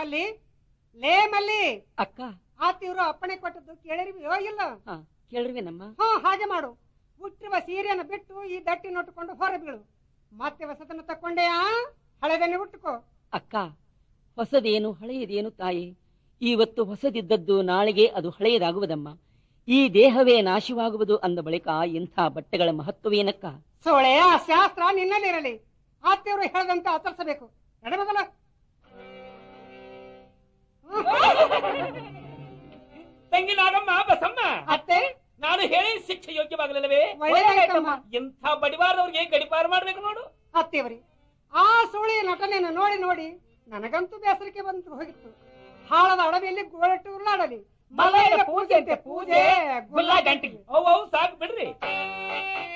ಮಲ್ಲಿ ಲೇ ಮಲ್ಲಿ ಅಕ್ಕ ಆ ತೀವ್ರ ಅಪ್ಪಣೆ ಕೊಟ್ಟದ್ದು ಕೇಳಿರ್ವಿಯೋ ಇಲ್ಲ ಹಾ ಕೇಳ್ರಿವೇನಮ್ಮ ಹಾ ಹಾಗೆ ಮಾಡು ಹುಟ್ಟಿರುವ ಸೀರೆಯನ್ನು ಬಿಟ್ಟು ಈ ದಟ್ಟಿ ನೊಟ್ಟುಕೊಂಡು ಹೊರ ಬೀಳು ಮತ್ತೆ ಹೊಸದನ್ನು ತಕೊಂಡೆಯಾ ಹಳೆದನ್ನೇ ಉಟ್ಟುಕೋ ಅಕ್ಕ ಹೊಸದೇನು ಹಳೆಯದೇನು ತಾಯಿ ಇವತ್ತು ಹೊಸದಿದ್ದದ್ದು ನಾಳೆಗೆ ಅದು ಹಳೆಯದಾಗುವುದಮ್ಮ ಈ ದೇಹವೇ ನಾಶವಾಗುವುದು ಅಂದ ಬಳಿಕ ಇಂಥ ಬಟ್ಟೆಗಳ ಮಹತ್ವವೇನಕ್ಕ ಸೋಳೆ ಆ ಶಾಸ್ತ್ರ ನಿನ್ನಲ್ಲಿರಲಿ ಆತ್ಯವರು ಹೇಳದಂತೆ ಆಚರಿಸಬೇಕು ನಡೆ ಮೊದಲ ತಂಗಿ ನಾಗಮ್ಮ ಬಸಮ್ಮ ಅತ್ತೆ ನಾನು ಹೇಳಿ ಶಿಕ್ಷೆ ಯೋಗ್ಯವಾಗಲಿಲ್ಲವೇ ಒಳ್ಳೆಯದಾಯ್ತಮ್ಮ ಇಂಥ ಬಡಿವಾರದವ್ರಿಗೆ ಗಡಿಪಾರು ಮಾಡ್ಬೇಕು ನೋಡು ಅತ್ತೇವರಿ ಆ ಸೋಳಿಯ ನಟನೆಯನ್ನು ನೋಡಿ ನೋಡಿ ನನಗಂತೂ ಬೇಸರಿಕೆ ಬಂತು ಹೋಗಿತ್ತು ಹಾಳದ ಅಡವಿಯಲ್ಲಿ ಗೋಳಟ್ಟು ಉರುಳಾಡಲಿ ಮಲಯದ ಪೂಜೆ ಅಂತೆ ಪೂಜೆ ಗುಲ್ಲ ಗಂಟಿಗೆ ಅವು ಅವು ಸಾಕು ಬಿಡ್ರಿ